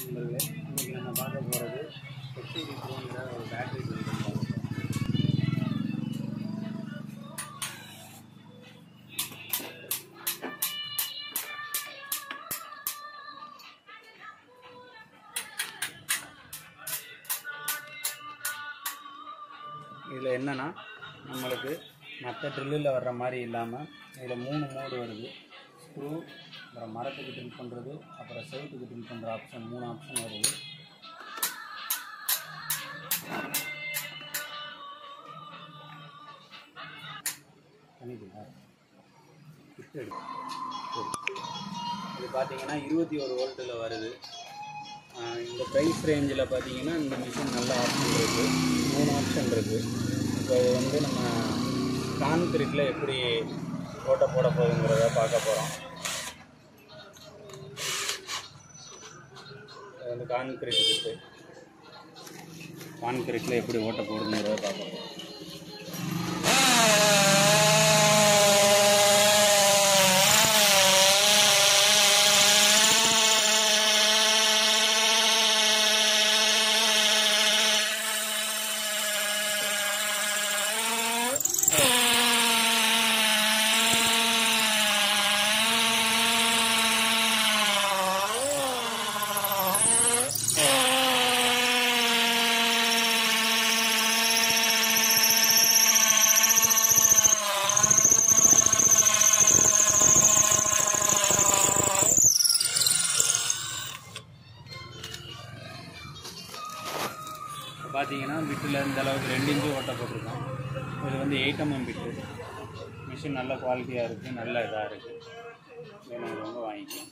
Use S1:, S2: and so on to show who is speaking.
S1: நண்பர்களே இன்றைக்கி நம்ம பார்க்க போகிறது ஹெச்டி ப்ரோங்கிற ஒரு பேட்டரி பில்டர் பார்க்க போகிறோம் இதில் என்னென்னா நம்மளுக்கு மற்ற ட்ரில்லில் வர்ற மாதிரி இல்லாமல் இதில் மூணு மோடு வருது ஸ்க்ரூ அப்புறம் மரத்துக்கு ட்ரில் பண்ணுறது அப்புறம் செவுத்துக்கு ட்ரில் பண்ணுற ஆப்ஷன் மூணு ஆப்ஷன் வருது பண்ணிக்கலாம் கிட்ட எடு. சரி. இது பார்த்தீங்கன்னா இருபத்தி ஒரு வோல்ட்டில் வருது ஆஹ் இந்த ப்ரைஸ் ரேஞ்சில் பார்த்தீங்கன்னா இந்த மிஷின் நல்ல ஆப்ஷன் இருக்குது மூணு ஆப்ஷன் இருக்குது இப்போ இது வந்து நம்ம கான்கிரீட்டில் எப்படி ஓட்ட போட போகுங்கிறத பார்க்க போகிறோம் இது வந்து கான்கிரீட் கிட்டு கான்கிரீட்டில் எப்படி ஓட்ட போடுங்கிறத பார்க்க போகிறோம் இப்போ பார்த்தீங்கன்னா பிட்டில் இந்த அளவுக்கு ரெண்டு இன்ச்சு ஓட்ட போட்டிருக்கோம் இது வந்து எயிட் எம்எம் பிட்டு மிஷின் நல்ல குவாலிட்டியாக இருக்குது நல்ல இதாக இருக்குது வேணுங்கிறவங்க வாங்கிக்கலாம்